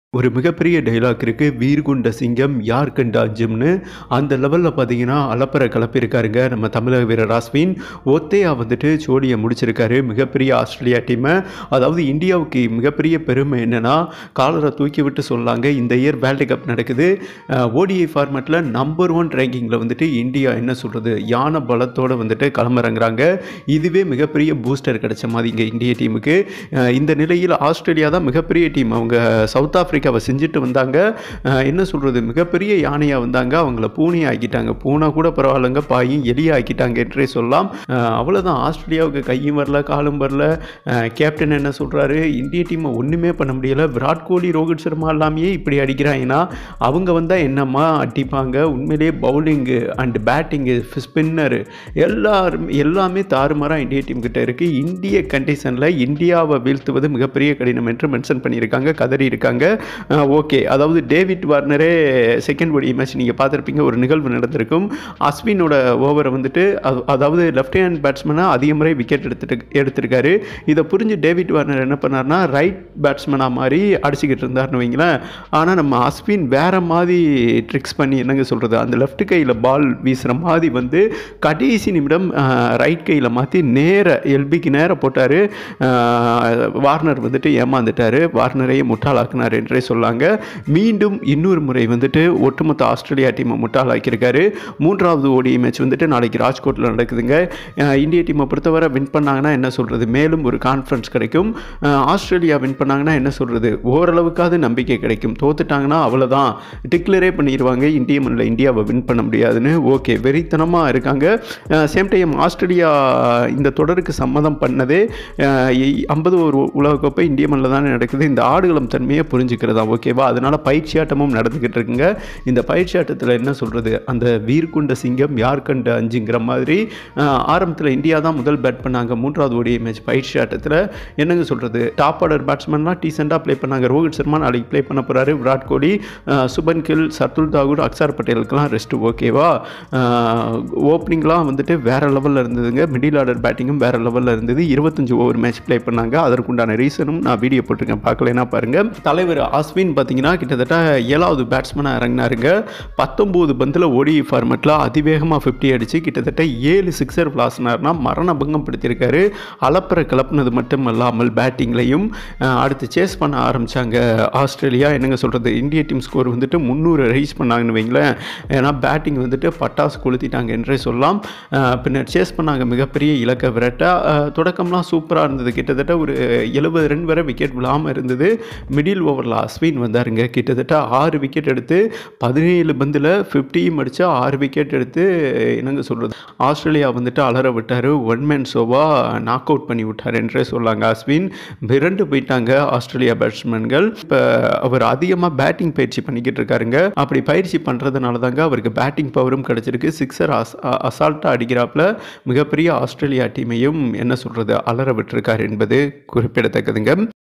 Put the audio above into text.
ஒரு மிகப்பெரிய டைலாக் இருக்கு வீர் கொண்ட சிங்கம் யார் கண்டா ஜிம்னு அந்த லெவலில் பார்த்தீங்கன்னா அலப்பறை கலப்பிருக்காருங்க நம்ம தமிழக வீரர் அஸ்வின் ஒத்தையா வந்துட்டு சோழியை முடிச்சிருக்காரு மிகப்பெரிய ஆஸ்திரேலியா டீமை அதாவது இந்தியாவுக்கு மிகப்பெரிய பெருமை என்னன்னா காலரை தூக்கி விட்டு சொல்லாங்க இந்த இயர் வேர்ல்டு கப் நடக்குது ஓடிஐ ஃபார்மேட்டில் நம்பர் ஒன் ரேங்கிங்கில் வந்துட்டு இந்தியா என்ன சொல்கிறது யானை பலத்தோடு வந்துட்டு களமிறங்குறாங்க இதுவே மிகப்பெரிய பூஸ்டர் கிடைச்ச மாதிரி இங்கே இந்திய டீமுக்கு அஹ் இந்த நிலையில் ஆஸ்திரேலியா தான் மிகப்பெரிய டீம் அவங்க சவுத் ஆப்பிரிக்காவை செஞ்சுட்டு வந்தாங்க அஹ் என்ன சொல்கிறது மிகப்பெரிய யானையாக வந்தாங்க அவங்கள பூனை ஆக்கிட்டாங்க பூனை கூட பரவாயில்லைங்க பாயும் எலியை ஆக்கிட்டாங்க என்றே சொல்லலாம் அஹ் அவ்வளோதான் ஆஸ்திரேலியாவுக்கு கையும் வரல காலும் வரல அஹ் கேப்டன் என்ன சொல்கிறாரு இந்திய டீமை ஒன்றுமே பண்ண முடியல விராட் கோலி ரோஹித் சர்மா எல்லாமே இப்படி அடிக்கிறாங்கன்னா அவங்க வந்தால் என்னம்மா அடிப்பாங்க உண்மையிலேயே பவுலிங்கு அண்ட் பேட்டிங்கு ஸ்பின்னரு எல்லாரும் எல்லாமே தாறுமாறாக இந்திய டீம் கிட்ட இருக்குது இந்திய கண்டிஷனில் இந்தியாவை வீழ்த்துவது மிகப்பெரிய கடினம் என்று மென்ஷன் பண்ணியிருக்காங்க கதறி இருக்காங்க ஓகே அதாவது டேவிட் வார்னரே செகண்ட் ஒடி மேட்ச் நீங்கள் பார்த்துருப்பீங்க ஒரு நிகழ்வு நடந்திருக்கும் அஸ்வினோட ஓவரை வந்துட்டு அது- அதாவது லெஃப்ட் ஹேண்ட் பேட்ஸ்மேனாக அதிக முறை விக்கெட் எடுத்துட்டு எடுத்திருக்காரு இதை புரிஞ்சு டேவிட் வார்னர் என்ன பண்ணார்னா ரைட் பேட்ஸ்மேனாக மாதிரி அடிச்சுக்கிட்டு இருந்தார்னு வைங்களேன் ஆனால் நம்ம அஸ்வின் வேற மாதிரி ட்ரிக்ஸ் பண்ணி என்னங்க சொல்கிறது அந்த லெஃப்ட் கையில் பால் வீசுகிற மாதிரி வந்து கடைசி நிமிடம் ரைட் கையில் மாற்றி நேர எல்பிக்கு நேர போட்டார் வார்னர் வந்துட்டு ஏமாந்துட்டார் வார்னரையே முட்டாளாக்குனார் என்றே சொல்லாங்க மீண்டும் இன்னொரு முறை வந்துட்டு ஒட்டுமொத்த ஆஸ்திரேலியா டீமை முட்டாளாக்கியிருக்காரு மூன்றாவது ஓடி மேட்ச் வந்துட்டு நாளைக்கு ராஜ்கோட்டில் நடக்குதுங்க அஹ் இந்திய டீமை பொறுத்தவரை வின் பண்ணாங்கன்னா என்ன சொல்கிறது மேலும் ஒரு கான்ஃபிடன்ஸ் கிடைக்கும் அஹ் ஆஸ்திரேலியா வின் பண்ணாங்கன்னா என்ன சொல்கிறது ஓரளவுக்காவது நம்பிக்கை கிடைக்கும் தோத்துட்டாங்கன்னா அவ்வளோதான் டிக்ளரே பண்ணிடுவாங்க இந்திய மண்ணில் இந்தியாவை வின் பண்ண முடியாதுன்னு ஓகே வெறித்தனமாக இருக்காங்க சேம் டைம் ஆஸ்திரேலியா இந்த தொடருக்கு சம்மதம் பண்ணதே ஐம்பது ஒரு உலகக்கோப்பை இந்திய மண்ணில் தானே நடக்குது இந்த ஆடுகளம் தன்மையை புரிஞ்சுக்கிறதா ஓகேவா அதனால் பயிற்சி ஆட்டமும் நடந்துக்கிட்டு இருக்குங்க இந்த பயிற்சி ஆட்டத்தில் என்ன சொல்கிறது அந்த வீர்குண்ட சிங்கம் யார் கண்ட அஞ்சுங்கிற மாதிரி ஆரம்பத்தில் இந்தியா தான் முதல் பேட் பண்ணாங்க மூன்றாவது ஓடிய மேட்ச் பயிற்சி ஆட்டத்தில் என்னங்க சொல்கிறது டாப் ஆர்டர் பேட்ஸ்மேன்லாம் டீசெண்டாக ப்ளே பண்ணாங்க ரோஹித் சர்மா நாளைக்கு ப்ளே பண்ண போகிறாரு விராட் கோலி அஹ், சுபன் கில் சர்துல் தாகூர் அக்ஷர் பட்டேலுக்கெல்லாம் ரெஸ்ட் ஓகேவா ஓப்பனிங்லாம் வந்துட்டு வேற லெவலில் இருந்ததுங்க மிடில் ஆர்டர் பேட்டிங்கும் வேற லெவலில் இருந்தது இருபத்தஞ்சு ஓவர் மேட்ச் ப்ளே பண்ணாங்க அதற்குண்டான ரீசனும் நான் வீடியோ போட்டிருக்கேன் பார்க்கலைன்னா பாருங்க தலைவர் அஸ்வின் பார்த்தீங்கன்னா கிட்டத்தட்ட ஏழாவது பேட்ஸ்மேனாக இறங்கினாருங்க பத்தொம்போது பந்தில் ஓடி ஃபார்மெட்டில் அதிவேகமாக ஃபிஃப்டி அடிச்சு கிட்டத்தட்ட ஏழு சிக்ஸர் விளாசினார்னா மரண பங்கம் படுத்தியிருக்காரு அலப்பறை கிளப்புனது மட்டும் இல்லாமல் பேட்டிங்லையும் அடுத்து சேஸ் பண்ண ஆரம்பிச்சாங்க ஆஸ்திரேலியா என்னங்க சொல்கிறது இந்திய டீம் ஸ்கோர் வந்துட்டு முந்நூறு ரைஸ் பண்ணாங்கன்னு வைங்களேன் ஏன்னா பேட்டிங் வந்துட்டு பட்டாசு கொளுத்திட்டாங்க என்றே சொல்லலாம் அஹ் பின்னர் சேஸ் பண்ணாங்க மிகப்பெரிய இலக்க விரட்ட அஹ் தொடக்கம்லாம் சூப்பராக இருந்தது கிட்டத்தட்ட ஒரு எழுபது ரன் வரை விக்கெட் விழாமல் இருந்தது மிடில் ஓவரில் அஸ்வின் வந்தாருங்க கிட்டத்தட்ட ஆறு விக்கெட் எடுத்து பதினேழு பந்தில் ஃபிஃப்டியும் அடித்து ஆறு விக்கெட் எடுத்து என்னங்க சொல்கிறது ஆஸ்திரேலியா வந்துட்டு அலற விட்டார் ஒன் மேன் ஷோவாக நாக் அவுட் பண்ணி விட்டார் என்றே சொல்லாங்க அஸ்வின் மிரண்டு போயிட்டாங்க ஆஸ்திரேலியா பேட்ஸ்மேன்கள் இப்போ அவர் அதிகமாக பேட்டிங் பயிற்சி பண்ணிக்கிட்டு இருக்காருங்க அப்படி பயிற்சி பண்ணுறதுனால தாங்க அவருக்கு பேட்டிங் பவரும் கிடச்சிருக்கு சிக்ஸர் அஸ் அசால்ட்டாக அடிக்கிறாப்புல மிகப்பெரிய ஆஸ்திரேலியா டீமையும் என்ன சொல்கிறது அலற விட்டிருக்கார் என்பது குறிப்பிடத்தக்கதுங்க